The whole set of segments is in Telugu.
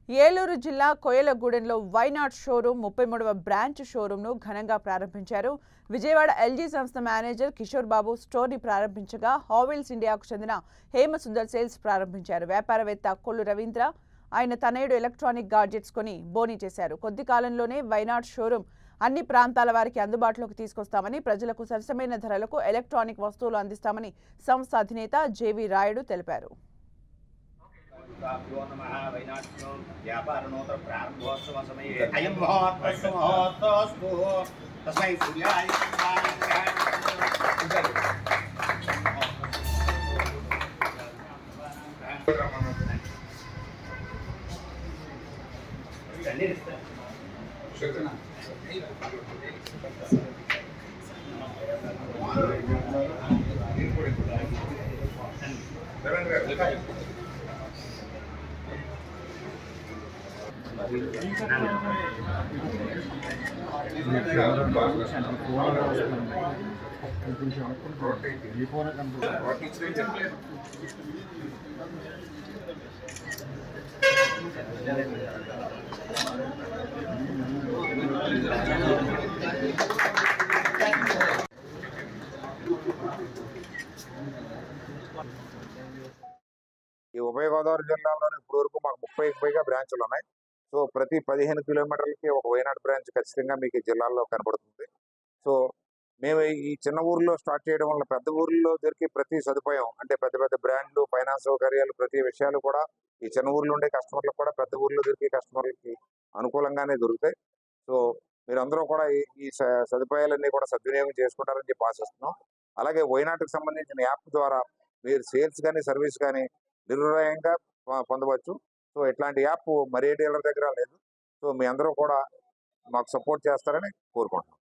ఏలూరు జిల్లా కోయలగూడెంలో వైనాట్ షోరూం ముప్పై మూడవ బ్రాంచ్ షోరూంను ఘనంగా ప్రారంభించారు విజయవాడ ఎల్జీ సంస్థ మేనేజర్ కిషోర్ బాబు స్టోర్ని ప్రారంభించగా హావెల్స్ ఇండియాకు చెందిన హేమసుందర్ సేల్స్ ప్రారంభించారు వ్యాపారవేత్త కొల్లు రవీంద్ర ఆయన తనయుడు ఎలక్ట్రానిక్ గాడ్జెట్స్ కొని బోనీ చేశారు కొద్ది కాలంలోనే వైనాట్ షోరూం అన్ని ప్రాంతాల వారికి అందుబాటులోకి తీసుకొస్తామని ప్రజలకు సరసమైన ధరలకు ఎలక్ట్రానిక్ వస్తువులు అందిస్తామని సంస్థ అధినేత జేవి రాయుడు తెలిపారు గురుభ్యో నమః వైనాట్యం వ్యాపారణోత్తర ప్రారంభోత్సవ సమయే అయం మహోత్సవ మహోత్సవస్తు తస్మై సూర్యాయ ఈ ఉభయ గోదావరి జిల్లాలోని ఇప్పుడు వరకు మాకు ముప్పై పైగా బ్రాంచ్లు ఉన్నాయి సో ప్రతి పదిహేను కిలోమీటర్లకి ఒక వైనాడ్ బ్రాంచ్ ఖచ్చితంగా మీకు ఈ జిల్లాల్లో కనబడుతుంది సో మేము ఈ చిన్న ఊర్లో స్టార్ట్ చేయడం వల్ల పెద్ద ఊర్లో దొరికి ప్రతి సదుపాయం అంటే పెద్ద పెద్ద బ్రాండ్లు ఫైనాన్స్ సౌకర్యాలు ప్రతి విషయాలు కూడా ఈ చిన్న ఊర్లో ఉండే కస్టమర్లకు కూడా పెద్ద ఊర్లో దొరికే కస్టమర్లకి అనుకూలంగానే దొరుకుతాయి సో మీరందరూ కూడా ఈ- ఈ స- సదుపాయాలన్నీ కూడా సద్వినియోగం చేసుకుంటారని చెప్పి ఆశిస్తున్నాం అలాగే వైనాట్కి సంబంధించిన యాప్ ద్వారా మీరు సేల్స్ కానీ సర్వీస్ కానీ నిర్ణయంగా పొ- పొందవచ్చు సో ఇట్లాంటి యాప్ మరే డీలర్ దగ్గర లేదు సో మీ అందరూ కూడా మాకు సపోర్ట్ చేస్తారని కోరుకుంటున్నాం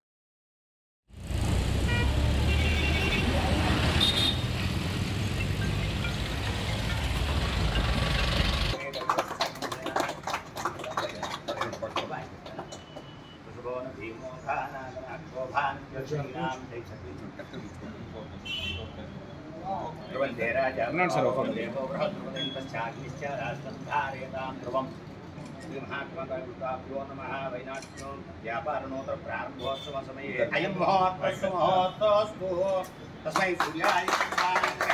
వృషభోన భీమోధానాగోభాన్ యోషీనాం ధ్రువంతే రాజా దేవో బృహద్రువంతశ్చాగ్నిశ్చ రాష్ట్రం ధారయతాం ధ్రువం శ్రీ మహాత్మకాభ్యో నమః వైనాట్యం వ్యాపారణోత్తర ప్రారంభోత్సవ సమయే అయం మహోత్సవ మహోత్సవస్తు తస్మై సూర్యాయ